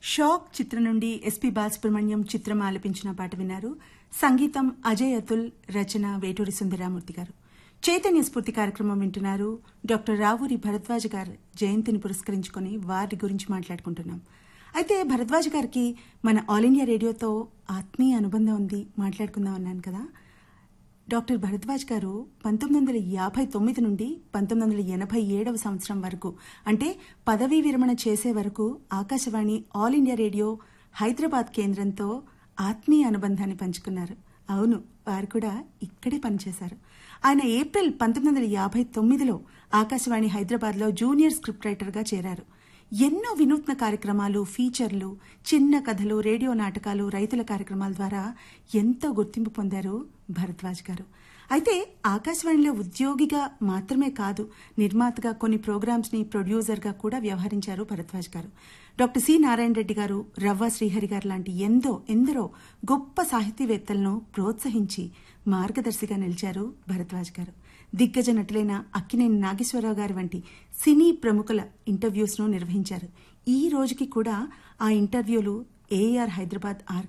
shock చిత్రం నుండి SP Balasubrahmanyam చిత్రం ఆలపించిన పాట విన్నారు సంగీతం అజయ్ అతుల్ రచన వేటూరి సుందరామూర్తి గారు చైతన్య స్ఫూర్తి కార్యక్రమం వింటున్నారు డాక్టర్ రావూరి భరద్వాజ్ గారు జయంతిని పురస్కరించుకొని వారి గురించి మాట్లాడుకుంటున్నాం అయితే భరద్వాజ్ గారికి మన ఆల్ ఇండియా రేడియోతో ఆత్మీయ అనుబంధం ఉంది మాట్లాడుకుందాం అన్నాను కదా డాక్టర్ భరద్వాజ్ గారు పంతొమ్మిది వందల యాభై తొమ్మిది నుండి పంతొమ్మిది వందల ఎనభై ఏడవ సంవత్సరం వరకు అంటే పదవీ విరమణ చేసే వరకు Akashvani all India radio Hyderabad కేంద్రంతో ఆత్మీయ అనుబంధాన్ని పంచుకున్నారు అవును వారు కూడా ఇక్కడే పనిచేశారు ఆయన ఏప్రిల్ పంతొమ్మిది వందల యాభై తొమ్మిదిలో ఆకాశవాణి హైదరాబాద్లో జూనియర్ స్క్రిప్ట్ రైటర్గా చేరారు ఎన్నో వినూత్న కార్యక్రమాలు ఫీచర్లు చిన్న కథలు రేడియో నాటకాలు రైతుల కార్యక్రమాల ద్వారా ఎంతో గుర్తింపు పొందారు భరద్వాజ్ గారు అయితే ఆకాశవాణిలో ఉద్యోగిగా మాత్రమే కాదు నిర్మాతగా కొన్ని ప్రోగ్రామ్స్ ని ప్రొడ్యూసర్గా కూడా వ్యవహరించారు భరద్వాజ్ గారు డాక్టర్ సి నారాయణ రెడ్డి గారు రవ్వ శ్రీహరి గారు లాంటి ఎందో ఎందరో గొప్ప సాహితీవేత్తలను ప్రోత్సహించి మార్గదర్శిగా నిలిచారు భరద్వాజ్ గారు దిగ్గజ నటులైన అక్కినేని నాగేశ్వరరావు గారి వంటి సినీ ప్రముఖుల ఇంటర్వ్యూస్ ను నిర్వహించారు ఈ రోజుకి కూడా ఆ ఇంటర్వ్యూలు ఏఆర్ హైదరాబాద్ ఆర్